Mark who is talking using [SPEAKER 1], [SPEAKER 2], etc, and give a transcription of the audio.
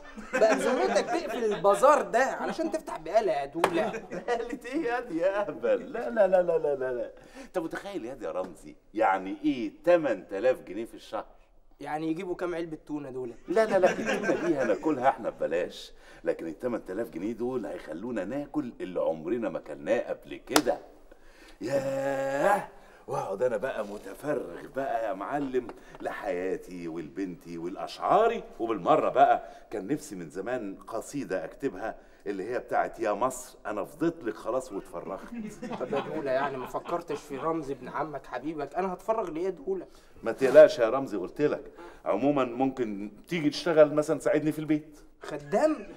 [SPEAKER 1] بقى بذمتك تقفل البازار ده علشان تفتح بقالة يا دوله
[SPEAKER 2] قالت ايه يا دي يا اهبل لا لا لا لا لا لا لا انت متخيل يا دي يا رمزي يعني ايه 8000 جنيه في الشهر
[SPEAKER 1] يعني يجيبوا كام علبه تونه دول
[SPEAKER 2] لا لا لا التونه دي هناكلها احنا ببلاش لكن ال 8000 جنيه دول هيخلونا ناكل اللي عمرنا ما كلناه قبل كده ياه واقعد انا بقى متفرغ بقى يا معلم لحياتي ولبنتي والاشعاري وبالمره بقى كان نفسي من زمان قصيده اكتبها اللي هي بتاعت يا مصر انا فضيت لك خلاص واتفرغت
[SPEAKER 1] طب يا دوله يعني ما فكرتش في رمزي ابن عمك حبيبك انا هتفرغ ليه يا دوله
[SPEAKER 2] ما تقلقش يا رمزي قلت لك عموما ممكن تيجي تشتغل مثلا تساعدني في البيت
[SPEAKER 1] خدام